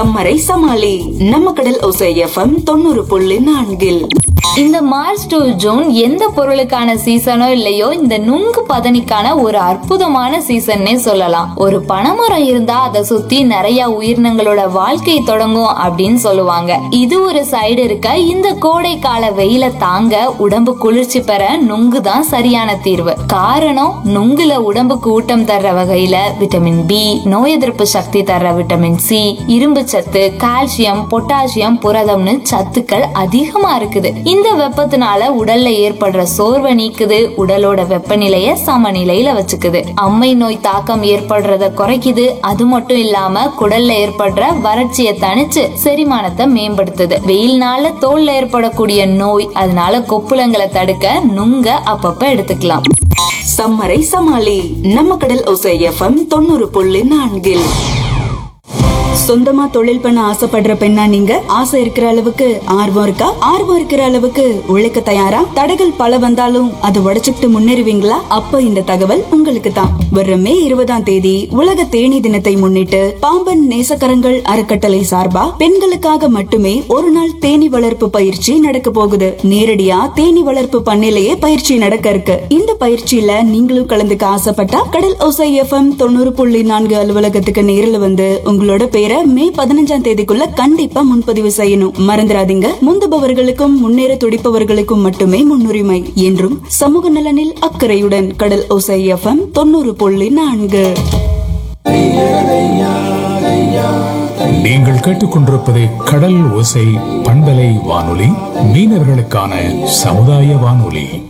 சம்மரை சமாளி நம்ம கடல் ஒசை எஃப்எம் தொண்ணூறு புள்ளி நான்கில் இந்த மார்ச் டு ஜூன் எந்த பொருளுக்கான சீசனோ இல்லையோ இந்த நுங்கு பதனிக்கான ஒரு அற்புதமான சீசன்னே சொல்லலாம் ஒரு பனைமரம் இருந்தா அதை சுத்தி நிறைய உயிரினங்களோட வாழ்க்கை தொடங்கும் அப்படின்னு சொல்லுவாங்க இது ஒரு சைடு இருக்க இந்த கோடை கால வெயில தாங்க உடம்பு குளிர்ச்சி பெற நுங்கு தான் சரியான தீர்வு காரணம் நுங்குல உடம்புக்கு ஊட்டம் தர்ற வகையில விட்டமின் பி நோய் எதிர்ப்பு சக்தி தர்ற விட்டமின் சி இரும்பு சத்து கால்சியம் பொட்டாசியம் புரதம்னு சத்துக்கள் அதிகமா இருக்குது இந்த வெப்பத்தினால உடல்ல ஏற்படுற சோர்வை நீக்குது உடலோட வெப்பநிலைய சமநிலையில வச்சுக்குது அம்மை நோய் தாக்கம் ஏற்படுறத குறைக்குது அது மட்டும் இல்லாம குடல்ல ஏற்படுற வறட்சியை தணிச்சு செரிமானத்தை மேம்படுத்துது வெயில்னால தோல்ல ஏற்படக்கூடிய நோய் அதனால கொப்புளங்களை தடுக்க நுங்க அப்பப்ப எடுத்துக்கலாம் சம்மரை சமாளி நம்ம கடல் ஒசை எஃப்எம் தொண்ணூறு புள்ளி நான்கில் சொந்தமா தொழில் பண்ண ஆசைப்படுற பெண்ணா நீங்க ஆசை இருக்கிற அளவுக்கு ஆர்வம் இருக்கா ஆர்வம் இருக்கிற அளவுக்கு உழைக்க தயாரா தடைகள் பல வந்தாலும் அதை உடைச்சுக்கிட்டு முன்னேறுவீங்களா அப்ப இந்த தகவல் உங்களுக்கு தான் வர்ற மே இருபதாம் தேதி உலக தேனி தினத்தை முன்னிட்டு பாம்பன் நேசக்கரங்கள் அறக்கட்டளை சார்பா பெண்களுக்காக மட்டுமே ஒரு நாள் தேனி வளர்ப்பு பயிற்சி நடக்க போகுது நேரடியா தேனி வளர்ப்பு பண்ணையிலேயே பயிற்சி நடக்க இருக்கு இந்த பயிற்சியில நீங்களும் கலந்துக்க ஆசைப்பட்டா கடல் ஓசை எஃப்எம் தொண்ணூறு புள்ளி நான்கு அலுவலகத்துக்கு நேரில் வந்து உங்களோட பேரை மே பதினஞ்சாம் தேதிக்குள்ள கண்டிப்பா முன்பதிவு செய்யணும் மறந்துடாதீங்க முந்துபவர்களுக்கும் முன்னேற துடிப்பவர்களுக்கும் மட்டுமே முன்னுரிமை என்றும் சமூக நலனில் அக்கறையுடன் கடல் ஓசை எஃப்எம் தொண்ணூறு புள்ளி நான்கு நீங்கள் கேட்டுக்கொண்டிருப்பது கடல் ஓசை பண்பலை வானொலி மீனவர்களுக்கான சமுதாய வானொலி